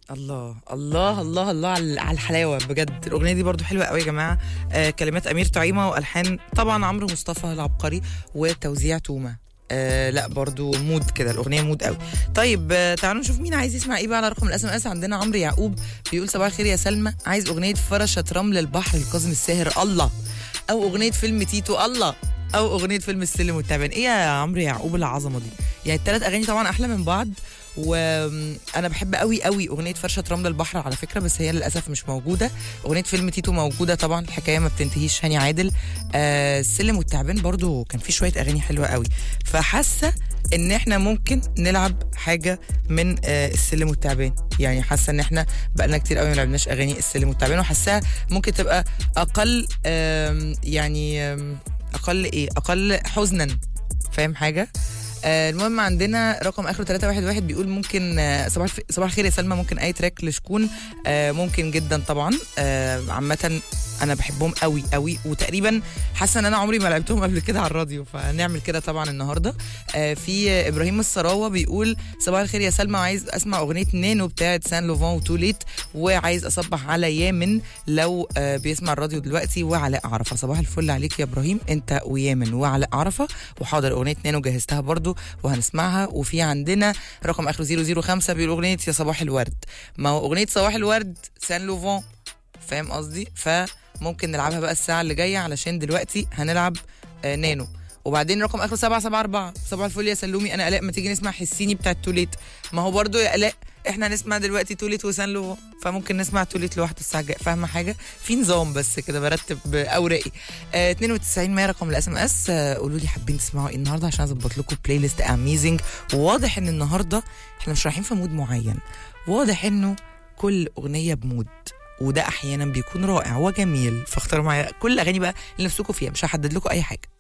الله الله الله الله على على الحلاوه بجد الاغنيه دي برضو حلوه قوي يا جماعه آه كلمات امير طعيمه والحان طبعا عمرو مصطفى العبقري وتوزيع تومه آه لا برضو مود كده الاغنيه مود قوي طيب آه تعالوا نشوف مين عايز يسمع ايه بقى على رقم الاس ام اس عندنا عمرو يعقوب بيقول صباح الخير يا سلمى عايز اغنيه فرشه رمل البحر لكاظم الساهر الله او اغنيه فيلم تيتو الله او اغنيه فيلم السلم والتعبان ايه يا عمرو يعقوب العظمه دي يعني الثلاث اغاني طبعا احلى من بعض وانا بحب قوي قوي اغنيه فرشه رمل البحر على فكره بس هي للاسف مش موجوده اغنيه فيلم تيتو موجوده طبعا الحكايه ما بتنتهيش هاني عادل آه السلم والتعبان برضو كان في شويه اغاني حلوه قوي فحاسه ان احنا ممكن نلعب حاجه من آه السلم والتعبان يعني حاسه ان احنا بقالنا كتير قوي ما لعبناش اغاني السلم والتعبان وحاساها ممكن تبقى اقل آم، يعني آم، اقل ايه اقل حزنا فاهم حاجه آه المهم عندنا رقم اخره 311 بيقول ممكن آه صباح الف- صباح الخير يا سلمى ممكن اي تراك لشكون آه ممكن جدا طبعا آه عامه انا بحبهم قوي قوي وتقريبا حاسه ان انا عمري ما لعبتهم قبل كده على الراديو فنعمل كده طبعا النهارده آه في آه، ابراهيم السراوه بيقول صباح الخير يا سلمى وعايز اسمع اغنيه نينو بتاعه سان لوفان وتوليت وعايز اصبح على يامن لو آه بيسمع الراديو دلوقتي وعلاء عرفه صباح الفل عليك يا ابراهيم انت ويامن وعلاء عرفه وحاضر اغنيه نانو جهزتها برضو وهنسمعها وفي عندنا رقم اخره 005 بيقول اغنيه يا صباح الورد ما هو اغنيه صباح الورد سان لوفان فاهم قصدي فممكن نلعبها بقى الساعه اللي جايه علشان دلوقتي هنلعب آه نانو وبعدين رقم اخره 774 صباح الفل يا سلومي انا الاء ما تيجي نسمع حسيني بتاع توليت ما هو برضو يا الاء احنا هنسمع دلوقتي توليت وسان لوفان فممكن نسمع توليت لوحده الساعه الجايه فاهمه حاجه في نظام بس كده برتب اوراقي آه 92 100 رقم الاس ام اس قولوا لي حابين تسمعوا ايه النهارده عشان اظبط لكم بلاي ليست اميزنج وواضح ان النهارده احنا مش رايحين في مود معين واضح انه كل اغنيه بمود وده احيانا بيكون رائع وجميل فاختاروا معايا كل الاغاني بقى اللي نفسكم فيها مش هحدد لكم اي حاجه